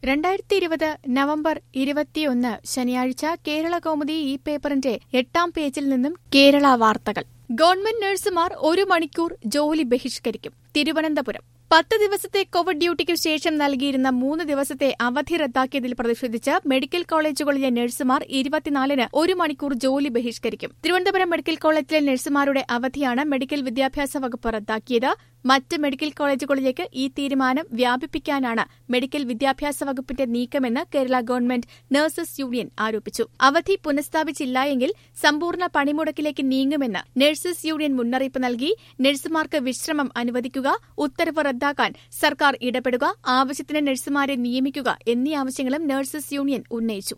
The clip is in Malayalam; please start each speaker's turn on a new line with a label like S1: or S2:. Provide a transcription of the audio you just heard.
S1: രണ്ടായിരത്തി ഇരുപത് നവംബർ ഇരുപത്തിയൊന്ന് ശനിയാഴ്ച കേരള കൗമുദി ഈ പേപ്പറിന്റെ എട്ടാം പേജിൽ നിന്നും കേരള വാർത്തകൾ ഗവൺമെന്റ് നഴ്സുമാർ ഒരു മണിക്കൂർ ജോലി ബഹിഷ്കരിക്കും തിരുവനന്തപുരം പത്ത് ദിവസത്തെ കോവിഡ് ഡ്യൂട്ടിക്ക് ശേഷം നൽകിയിരുന്ന മൂന്ന് ദിവസത്തെ അവധി റദ്ദാക്കിയതിൽ പ്രതിഷേധിച്ച് മെഡിക്കൽ കോളേജുകളിലെ നഴ്സുമാർ ഇരുപത്തിനാലിന് ഒരു മണിക്കൂർ ജോലി ബഹിഷ്കരിക്കും തിരുവനന്തപുരം മെഡിക്കൽ കോളേജിലെ നഴ്സുമാരുടെ അവധിയാണ് മെഡിക്കൽ വിദ്യാഭ്യാസ വകുപ്പ് റദ്ദാക്കിയത് മറ്റ് മെഡിക്കൽ കോളേജുകളിലേക്ക് ഈ തീരുമാനം വ്യാപിപ്പിക്കാനാണ് മെഡിക്കൽ വിദ്യാഭ്യാസ വകുപ്പിന്റെ നീക്കമെന്ന് കേരള ഗവൺമെന്റ് നഴ്സസ് യൂണിയൻ ആരോപിച്ചു അവധി പുനഃസ്ഥാപിച്ചില്ലായെങ്കിൽ സമ്പൂർണ്ണ പണിമുടക്കിലേക്ക് നീങ്ങുമെന്ന് നഴ്സസ് യൂണിയൻ മുന്നറിയിപ്പ് നൽകി നഴ്സുമാർക്ക് വിശ്രമം അനുവദിക്കുക ഉത്തരവ് റദ്ദാക്കാൻ സർക്കാർ ഇടപെടുക ആവശ്യത്തിന് നഴ്സുമാരെ നിയമിക്കുക എന്നീ ആവശ്യങ്ങളും നഴ്സസ് യൂണിയൻ ഉന്നയിച്ചു